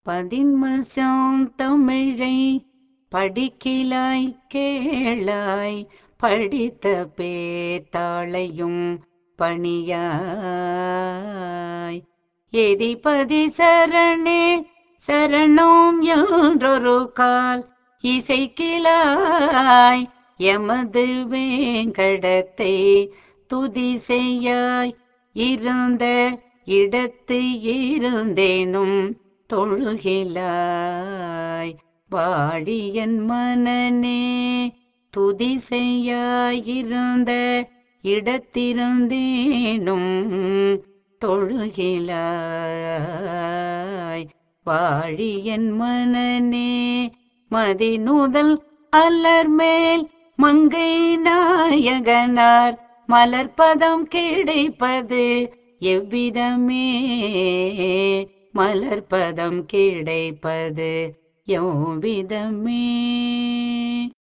பதின்மசாம் தமிழை படிக்கிலாய் கேளாய் படித்த பேத்தாளையும் பணியாய் எதிபதி சரணே சரணம் என்றொரு கால் இசைக்கிலாய் எமது வேங்கடத்தை துதி செய்யாய் இருந்த இடத்து இருந்தேனும் தொழுகிலாய் வாழியன் மனநே துதி செய்யாயிருந்த இடத்திருந்தேனும் தொழுகிலாய் வாழியன் மனநே மதிநூதல் அலர்மேல் மங்கை நாயகனார் மலர்பதம் கிடைப்பது எவ்விதமே மலர்பதம் கிடைப்பது எவ்விதமே